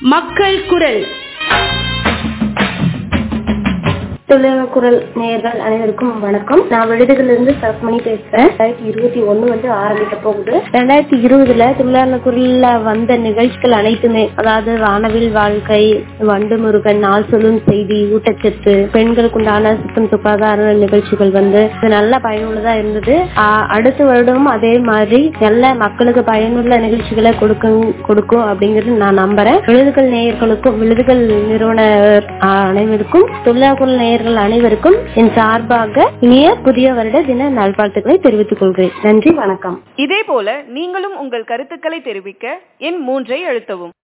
மக்கள் குரல் தொழிலாளர் குரல் நேயர்கள் அனைவருக்கும் வணக்கம் நான் விழுதுகளிலிருந்து சரத்மணி பேசுறேன் ரெண்டாயிரத்தி இருபத்தி ஒண்ணு வந்து ஆரம்பிக்க போகுது ரெண்டாயிரத்தி இருபதுல தொழிலாளர் குரல்ல வந்த நிகழ்ச்சிகள் அனைத்துமே அதாவது வானவில் வாழ்க்கை வண்டு முருகன் நாள் சொல்லும் செய்தி ஊட்டச்சத்து பெண்களுக்கு உண்டான சுத்தம் சுகாதார நிகழ்ச்சிகள் வந்து இது நல்ல பயனுள்ளதா இருந்தது ஆஹ் அடுத்த வருடமும் அதே மாதிரி நல்ல மக்களுக்கு பயனுள்ள நிகழ்ச்சிகளை கொடுக்கும் கொடுக்கும் அப்படிங்கறது நான் நம்புறேன் விழுதுகள் நேயர்களுக்கும் விழுதுகள் நிறுவன ஆஹ் அனைவருக்கும் தொழிலாளர் குரல் நேயர்கள் அனைவருக்கும் என் சார்பாக இனிய புதிய வருட தின நல்வாழ்த்துக்களை தெரிவித்துக் கொள்கிறேன் நன்றி வணக்கம் இதே போல நீங்களும் உங்கள் கருத்துக்களை தெரிவிக்க எண் மூன்றை அழுத்தவும்